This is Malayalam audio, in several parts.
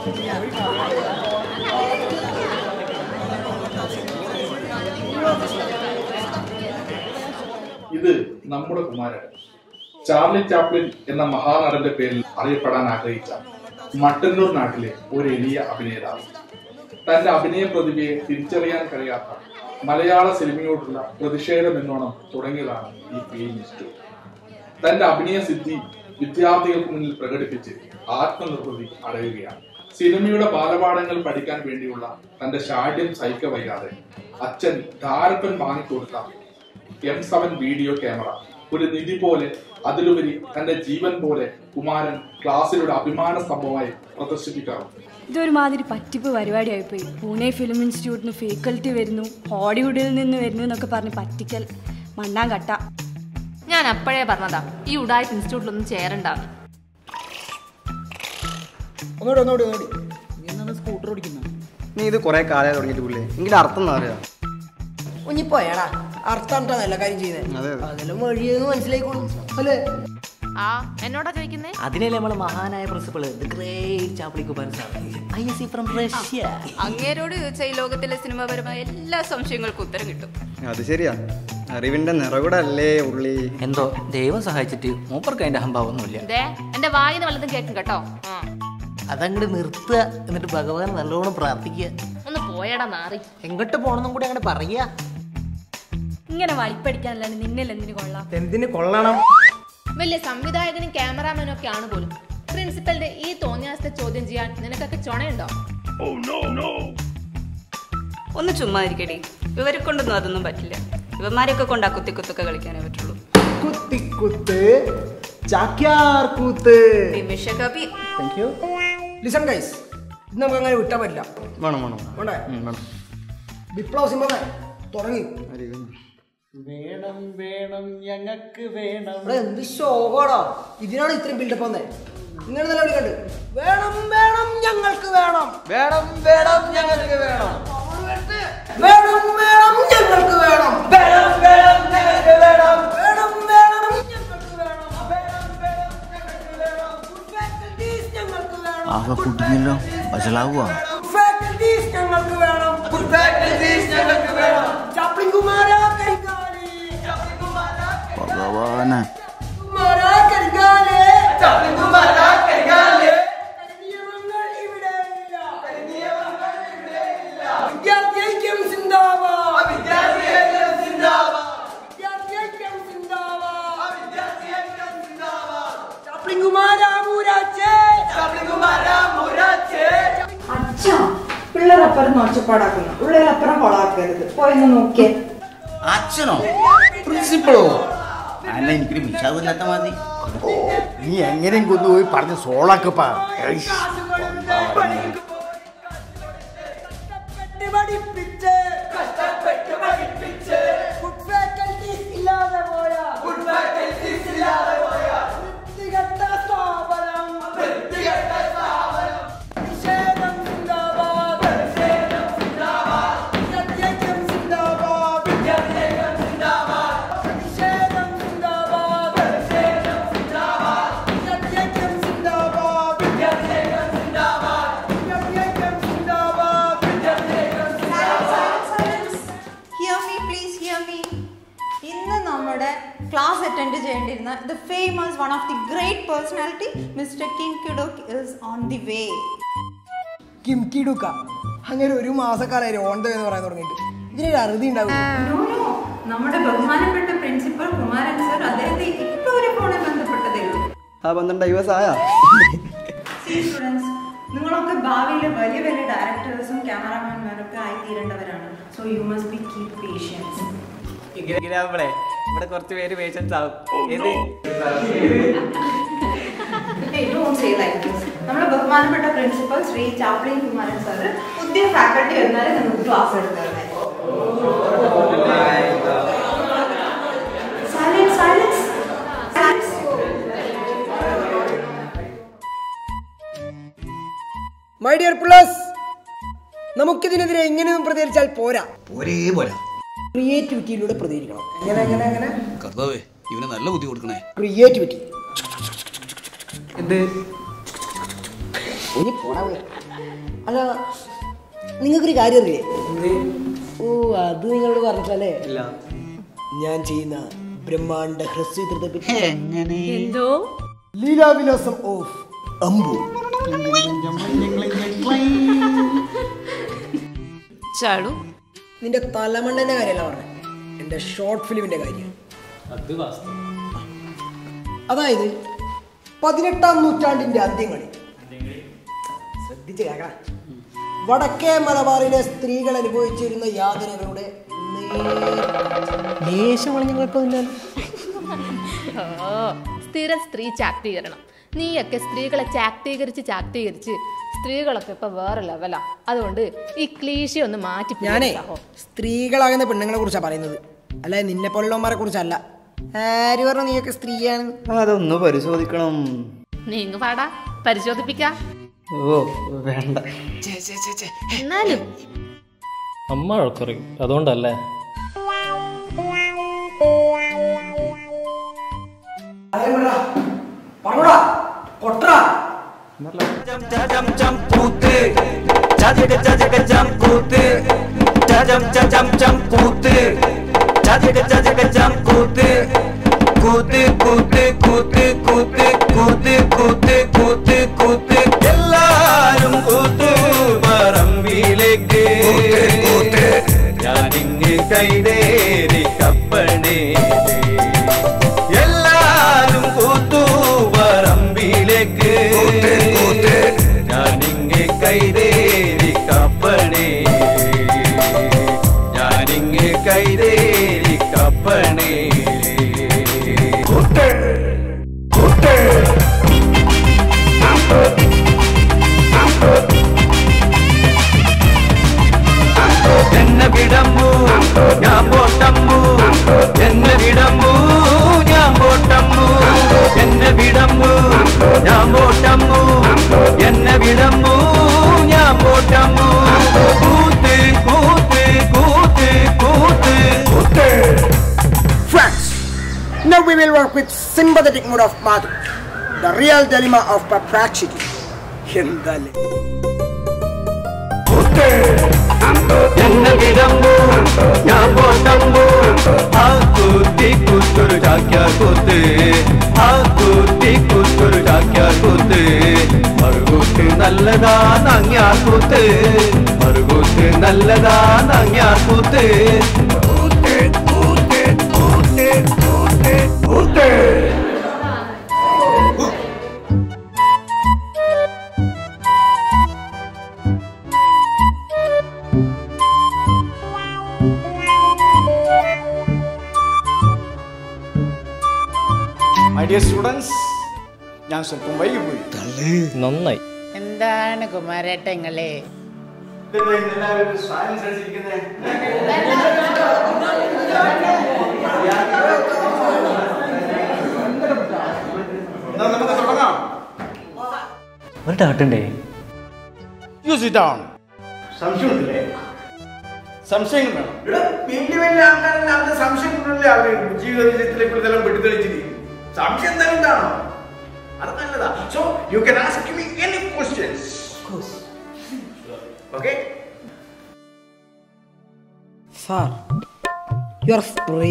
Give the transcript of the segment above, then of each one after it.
ഇത് നമ്മുടെ കുമാരൻ ചാർലി ചാപ്ലിൻ എന്ന മഹാനടന്റെ പേരിൽ അറിയപ്പെടാൻ ആഗ്രഹിച്ച മട്ടന്നൂർ നാട്ടിലെ ഒരു എളിയ അഭിനേതാവ് തന്റെ അഭിനയ പ്രതിഭയെ തിരിച്ചറിയാൻ കഴിയാത്ത മലയാള സിനിമയോടുള്ള പ്രതിഷേധം എന്നോണം തുടങ്ങിയതാണ് ഈ ഫിലിം ഇൻസ്റ്റിറ്റ്യൂട്ട് തന്റെ അഭിനയ സിദ്ധി വിദ്യാർത്ഥികൾക്ക് മുന്നിൽ പ്രകടിപ്പിച്ച് ആത്മനിർവൃതി അടയുകയാണ് സിനിമയുടെ ബാലപാഠങ്ങൾ പഠിക്കാൻ വേണ്ടിയുള്ള തന്റെ ശാഠ്യം സഹിക്കവയ്യാതെ അച്ഛൻ ധാരപ്പൻ വാങ്ങിക്കൊടുത്ത എം സെവൻ വീഡിയോ ക്യാമറ ഒരു നിധി പോലെ അതിലുപരി തന്റെ ജീവൻ പോലെ കുമാരൻ ക്ലാസ്സിലൂടെ അഭിമാന സ്തംഭമായി പ്രദർശിപ്പിക്കാറുണ്ട് ഇതൊരുമാതിരി പറ്റിപ്പ് പരിപാടിയായിപ്പോയി പൂനെ ഫിലിം ഇൻസ്റ്റിറ്റ്യൂട്ടിന് ഫേക്കൽറ്റി വരുന്നു ഹോളിവുഡിൽ നിന്ന് വരുന്നു എന്നൊക്കെ പറഞ്ഞ് പറ്റിക്കൽ മണ്ണാൻ കട്ട ഞാൻ അപ്പോഴേ പറഞ്ഞതാ ഈ ഉടായ്പ ഇൻസ്റ്റിറ്റ്യൂട്ടിലൊന്നും ചേരണ്ടാന്ന് ഒന്നുകൂടി ഒന്നുകൂടി ഒന്നുകൂടി നീ എന്താണ് സ്കൂട്ടർ ഓടിക്കുന്നത് നീ ഇത് കുറെ കാലമായി തുടങ്ങിയിട്ട് പുള്ളി എങ്കിലും അർത്ഥം എന്താ അറിയാം കുഞ്ഞിപ്പോയാടാ അർത്ഥം നല്ല കാര്യം ചെയ്യുന്നത് അതെ, അതെ. അതെല്ലാം വഴിയെന്ന് മനസ്സിലായിക്കോളും അല്ലേ ആ എന്നോടാ ചോദിക്കുന്നേ അതിനല്ലേ നമ്മളെ മഹാനായ principal the great Chaplin Kumaran sir I S C from Russia അങ്ങേരോട് ചോദിച്ച ഈ ലോകത്തിലെ സിനിമാപരമായ എല്ലാ സംശയങ്ങൾക്കും ഉത്തരം കിട്ടും അത് ശരിയാ അറിവിന്റെ നിറകൂടല്ലേ ഉള്ളി എന്തോ ദൈവം സഹായിച്ചിട്ട് മൂപ്പർക്ക് അതിന്റെ അഹംഭാവമൊന്നുമില്ല ദേ എന്റെ വായിന്ന് വല്ലതും കേൾക്കും കേട്ടോ ആ അതങ്ങോട്ട് നിർത്തുക എന്നിട്ട് ഭഗവാൻ നല്ലോണം പ്രാർത്ഥിക്കുക ഒന്ന് പോയടാ നാറി എങ്ങോട്ട് പോണെന്നും കൂടി അങ്ങനെ പറയാ ഇങ്ങനെ വലിപ്പടിക്കാനല്ലാണ്ട് നിന്നിൽ എന്തിനു കൊള്ളാം എന്തിന് കൊള്ളണം വലിയ സംവിധായകനും ക്യാമറാമാനും ഒക്കെ ആണ് പോലും പ്രിൻസിപ്പലിന്റെ ഈ തോന്നിയാസത്തെ ചോദ്യം ചെയ്യാൻ നിനക്കൊക്കെ ചുണയുണ്ടോ ഒന്ന് ചുമ്മാ ഇരിക്കടി ഇവരെ കൊണ്ടൊന്നും അതൊന്നും പറ്റില്ല ഇവന്മാരെയൊക്കെ കൊണ്ടാ കുത്തി കുത്തൊക്കെ കളിക്കാനേ പറ്റുള്ളൂ കുത്തിക്കുത്ത് ചാക്യാർ കൂത്ത് നിമിഷ കവി താങ്ക് യു ലിസൺ ഗൈസ് ഇത് നമുക്ക് അങ്ങനെ വിട്ടാൻ പറ്റില്ല വേണം വേണം വേണ്ടേ ഉം, വേണം വിപ്ലവ സിംഹമേ തുടങ്ങി വേണം വേണം ഞങ്ങൾക്ക് വേണം ഇവിടെ എന്ത് ശോകോടാ ഇതിനാണ് ഇത്രയും ബിൽഡപ്പ് വന്നേ നിങ്ങൾ നല്ല വിളിക്കണ്ട് വേണം വേണം ഞങ്ങൾക്ക് വേണം വേണം വേണം ഞങ്ങൾക്ക് വേണം വേണം വേണം ഞങ്ങൾക്ക് വേണം വേണം വേണം ഞങ്ങൾക്ക് വേണം വേണം വേണം ഞങ്ങൾക്ക് വേണം വേണം വേണം ഞങ്ങൾക്ക് വേണം ഫാക്കൽറ്റീസ് ഞങ്ങൾക്ക് വേണം ആകെ കുടുങ്ങിയല്ലോ വഷളാവുക ഫാക്കൽറ്റീസ് ഞങ്ങൾക്ക് വേണം ഫാക്കൽറ്റീസ് ഞങ്ങൾക്ക് വേണം ചാപ്ലിൻ കുമാര കരിക്കാലി ചാപ്ലിൻ കുമാര ഭഗവാനെ കുമാര കരിക്കാലി ചാപ്ലിൻ കുമാര കരിക്കാലി നിയമങ്ങൾ ഇവിടെ ഇല്ല നിയമങ്ങൾ ഇവിടെ ഇല്ല വിദ്യാർത്ഥി ഐക്യം സിന്ദാബാദ് വിദ്യാർത്ഥി ഐക്യം സിന്ദാബാദ് വിദ്യാർത്ഥി ഐക്യം സിന്ദാബാദ് വിദ്യാർത്ഥി ഐക്യം സിന്ദാബാദ് ചാപ്ലിൻ കുമാര മൂരാച്ചേ ചാപ്ലിൻ കുമാര മൂരാച്ചേ അച്ഛാ പിള്ളേരപ്പുറം ഒച്ചപ്പാടാക്കുന്നു പിള്ളേരപ്പുറം കൊളാക്കരുത് പോയെന്ന് നോക്കിയേ അച്ഛനോ പ്രിൻസിപ്പളോ അല്ല എനിക്കൊരു വിഷാദമില്ലാത്ത മതി നീ എങ്ങനെയും കൊണ്ടുപോയി പറഞ്ഞ് സോളാക്കപ്പാ കഷ്ടപ്പെട്ട് പഠിപ്പിച്ച് കഷ്ടപ്പെട്ട് പഠിപ്പിച്ച് ഫുഡ് ഫാക്കൽറ്റീസ് ഇല്ലാതെ പോയ ഫുഡ് ഫാക്കൽറ്റീസ് ഇല്ലാതെ പോയ വൃത്തികെട്ട സ്ഥാപനം വൃത്തികെട്ട സ്ഥാപനം നിഷേധം സിന്ദാബാദ് നിഷേധം സിന്ദാബാദ് വിദ്യാർത്ഥിഐക്യം സിന്ദാബാദ് വിദ്യാർത്ഥിഐക്യം സിന്ദാബാദ് നിഷേധം സിന്ദാബാദ് നിഷേധം സിന്ദാബാദ് വിദ്യാർത്ഥിഐക്യം സിന്ദാബാദ് വിദ്യാർത്ഥിഐക്യം സിന്ദാബാദ് വിദ്യാർത്ഥിഐക്യം സിന്ദാബാദ് വിദ്യാർത്ഥിഐക്യം hear me please hear me ഇന്ന് നമ്മുടെ ക്ലാസ് അറ്റൻഡ് ചെയ്യേണ്ടിരുന്ന the famous one of the great personality mister Kim Kiduk is on the way കിംകിടുക്ക അങ്ങനെ ഒരു മാസക്കാലായി ഓൺ ദ എന്ന് പറയാൻ തുടങ്ങിയിട്ട് ഇതിനൊരു അറുതി ഉണ്ടാവില്ല നമ്മുടെ ബഹുമാനപ്പെട്ട പ്രിൻസിപ്പൽ കുമാരൻ സർ അദ്ദേഹത്തെ ഇപ്പോൾ ഒരു ഫോണിൽ ബന്ധപ്പെട്ടതേ ഉള്ളൂ ആ പന്ത്രണ്ട് ദിവസം ആയാ സ്റ്റുഡൻസ് നിങ്ങളൊക്കെ ഭാവിയിൽ വലിയ വലിയ ഡയറക്ടേഴ്സും ക്യാമറാമാൻമാരൊക്കെ ആയിത്തീരേണ്ടവരാണ് so you must be keep patience ഇങ്ങനെയാവുമ്പളേ ഇവിടെ കുറച്ച് പേര് പേഷ്യൻസ് ആവും ഏത് നമ്മുടെ ബഹുമാനപ്പെട്ട principal Shri Chaplin Kumaran sir പുതിയ ഫാക്കൽറ്റി വന്നാലും നിങ്ങൾക്ക് ക്ലാസ് എടുക്കുന്നത് silence silence silence my dear plus നമുക്കിതിനെതിരെ എങ്ങനെയും പ്രതികരിച്ചാൽ പോരാ ഒരേ പോലെ ക്രിയേറ്റിവിറ്റിയിലൂടെ പ്രതികരിക്കണം എങ്ങനെ എങ്ങനെ എങ്ങനെ കർത്താവേ ഇവന് നല്ല ബുദ്ധി കൊടുക്കണേ ക്രിയേറ്റിവിറ്റി എന്ത് ഇനി പോടാ പോയി അല്ല നിങ്ങൾക്കൊരു കാര്യം അറിയില്ലേ ഓ അത് നിങ്ങളോട് പറഞ്ഞിട്ടല്ലേ ഇല്ല ഞാൻ ചെയ്യുന്ന ബ്രഹ്മാണ്ട ഹ്രസ്വചിത്രത്തെ പറ്റി എന്തോ ലീലാവിലാസം ഓഫ് അമ്പു ചാടു നിന്റെ തലമണ്ണന്റെ കാര്യമല്ല പറഞ്ഞത് എന്റെ ഷോർട്ട് ഫിലിമിന്റെ കാര്യം അത് വാസ്തവം അതായത് പതിനെട്ടാം നൂറ്റാണ്ടിന്റെ അന്ത്യങ്ങളിൽ ശ്രദ്ധിച്ച് കേൾക്കണം വടക്കേ മലബാറിലെ സ്ത്രീകൾ അനുഭവിച്ചിരുന്ന യാതനകളുടെ ലേശം വളഞ്ഞ കുഴപ്പമില്ലല്ലോ ഓ സ്ഥിര സ്ത്രീ ചാക്തീകരണം നീയൊക്കെ സ്ത്രീകളെ ചാക്തീകരിച്ച് ചാക്തീകരിച്ച് സ്ത്രീകളൊക്കെ ഇപ്പൊ വേറെ ലെവലാ അതുകൊണ്ട് ഈ ക്ലീശ ഒന്ന് മാറ്റി ഞാനേ പിടിക്ക് സഹോ. സ്ത്രീകളാകുന്ന പെണ്ണുങ്ങളെ കുറിച്ചാണ് പറയുന്നത് അല്ലാതെ നിന്നെ പോലുള്ളവന്മാരെ കുറിച്ചല്ല ആര് പറഞ്ഞു നീയൊക്കെ സ്ത്രീയാണ് അതൊന്ന് പരിശോധിക്കണം നീ ഇങ്ങ് പാടാ പരിശോധിപ്പിക്ക ഓ വേണ്ട എന്നാലും അമ്മ വഴക്കുറയും അതുകൊണ്ടല്ലേ പറഞ്ഞോടാ കൊട്ടറാ എല്ലാരും കൂത്ത് പറമ്പിലേക്ക് ഞാനിങ്ങ് കൈതേരി കപ്പണേ എല്ലാരും കൂത്തു പറമ്പിലേക്ക് ഞാനിങ്ങ് കൈതേരി കപ്പണേ ഞാനിങ്ങ് കൈതേരി കപ്പണേ കൂട്ട് കൂട്ട് എന്നെ വിടമ്പു ഞാൻ പോട്ടമ്പു എന്നെ വിടമ്പു ഞാൻ പോട്ടമ്പു എന്നെ വിടമ്പു ഞാൻ പോട്ടമ്പു എന്നെ വിടമ്പു ഞാൻ പോട്ടമ്പു കൂത്ത് കൂത്ത് കൂത്ത് കൂത്ത് കൂത്ത് Friends, now we will work with sympathetic mood of mother, the real dilemma of perplexity. എന്താല്ലേ എന്നെ വിടമ്പു ഞാൻ പോട്ടമ്പു ആ കൂത്തി കൂത്തൊരു ചാക്യ കൂത്ത് ആ കൂത്തി കൂത്തൊരു ചാക്യ കൂത്ത് മറുകൂത്ത് നല്ലതാ നങ്ങ്യാ കൂത്ത് മറുകൂത്ത് നല്ലതാ നങ്ങ്യാ കൂത്ത് കൂത്ത് കൂത്ത് കൂത്ത് കൂത്ത് കൂത്ത് മൈ ഡിയർ സ്റ്റുഡൻസ് ഞാൻ സ്വല്പം വൈകിപ്പോയി നന്നായി എന്താണ് കുമാരേട്ടങ്ങളെ നമുക്ക് തുടങ്ങാം ഒരു ഡൗട്ടുണ്ടേ യൂസ് ഇറ്റ് ഓൺ സംശയമുണ്ടല്ലേ സംശയങ്ങൾ വേണം വലിയ വലിയ ആൾക്കാരെല്ലാം അവരുടെ സംശയം കൊണ്ടല്ലേ അവര് ജീവിതത്തിലെ ഇതെല്ലാം വെട്ടിത്തെളിച്ചിട്ട് സംശയം തന്നെ ഉണ്ടാണോ അത് നല്ലതാ so you can ask me any questions okay sir you are spray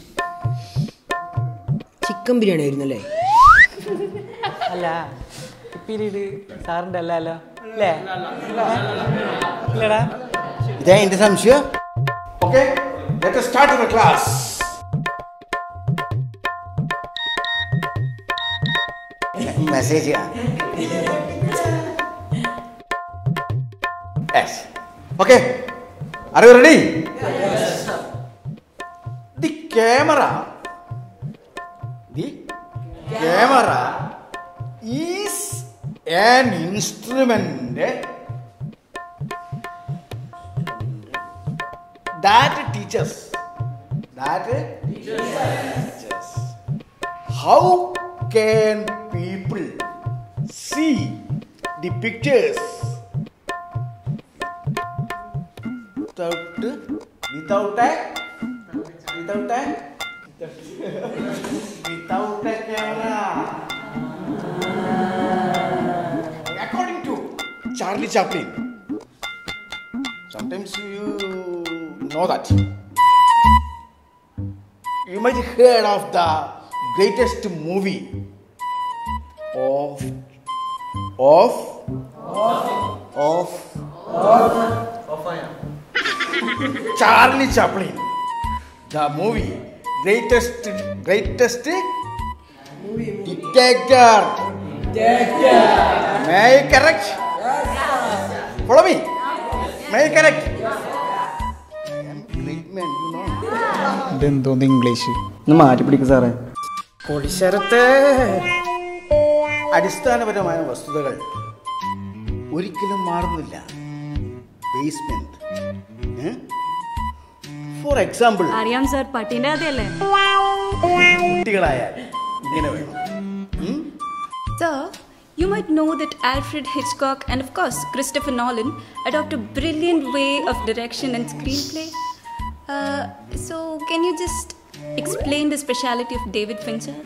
chicken biryani ആയിരുന്നല്ലേ അല്ല പീരീഡ് സാറിന്റെ അല്ല അല്ല അല്ലേ ഇല്ലടാ ഇതാ എന്റെ സംശയം okay let start the class message okay are you ready the camera the camera is an instrument that teaches that teaches how can people see the pictures without without a without a without a camera according to Charlie Chaplin Sometimes you know that. You might heard of the greatest movie of of of Charlie Chaplin. The movie greatest greatest dictator. May I correct? Follow me. May I correct? I am great man, you know. ഇതെന്തോന്ന് ഇംഗ്ലീഷ് ഒന്ന് മാറ്റി പിടിക്കും സാറേ പരിസരത്ത് അടിസ്ഥാനപരമായ വസ്തുതകൾ ഒരിക്കലും മാറുന്നില്ല ബേസ്മെന്റ് ഫോർ എക്സാമ്പിൾ അറിയാം സാർ പട്ടീൻ്റെ കഥയല്ലേ കുട്ടികളായാൽ ഇങ്ങനെ വേണം Sir, you might know that Alfred Hitchcock and, of course, Christopher Nolan adopt a brilliant way of direction and screenplay. Uh, so, can you just explain the speciality of David Fincher?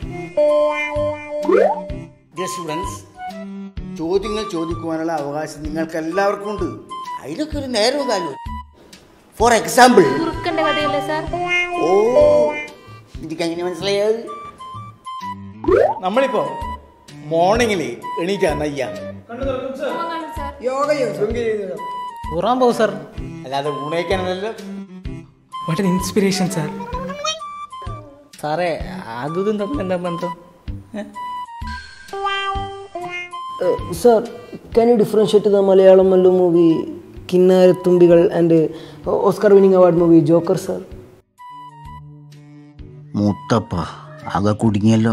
Dear students ചോദ്യങ്ങൾ ചോദിക്കുവാനുള്ള അവകാശം നിങ്ങൾക്ക് എല്ലാവർക്കും ഉണ്ട് അതിലൊക്കെ ഒരു നേരവും കാര്യം ഫോർ എക്സാമ്പിൾ കുറുക്കന്റെ കഥയല്ലേ സാർ ഓ എനിക്ക് അങ്ങനെ മനസ്സിലായത് നമ്മളിപ്പോ മോർണിംഗിൽ എണീക്കാൻ നയ്യാണ് യോഗ ചെയ്തു ഉറാൻ പോകും സാർ അല്ലാതെ ഊണയിക്കാനല്ലോ വാട്ട് ഇൻസ്പിറേഷൻ സാർ സാറേ അതും തമ്മിൽ എന്താ ബന്ധം sir can you differentiate the Malayalam Mallu movie Kinnarathumbikal and Oscar winning award movie Joker sir മൂത്തപ്പ ആകെ കുടുങ്ങിയല്ലോ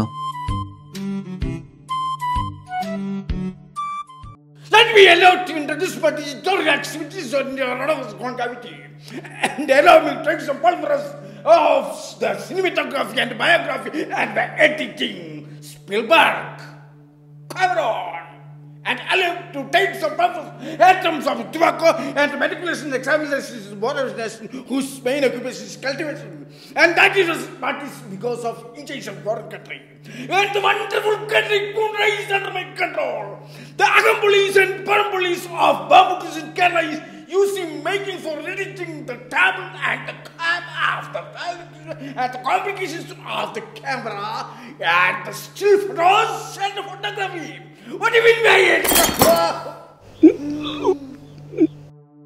Let me allow to introduce participatory activities on the Rodolphus concavity and allow me to take some pulveras of the cinematography and biography and the editing. Spielberg, Cameron, and allow to take some pulveras atoms of tobacco and manipulation examinations of modern nation whose main occupation is cultivation. And that is what is because of invasion of foreign country. And the wonderful country could rise under my control. The Agam and Param police of Bambutis in Kerala is using making for editing the table and the cam after and the complications of the camera and the still photos and the photography. What do you mean by it?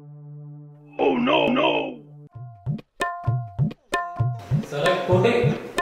oh no, no. സാറേ പോട്ടെ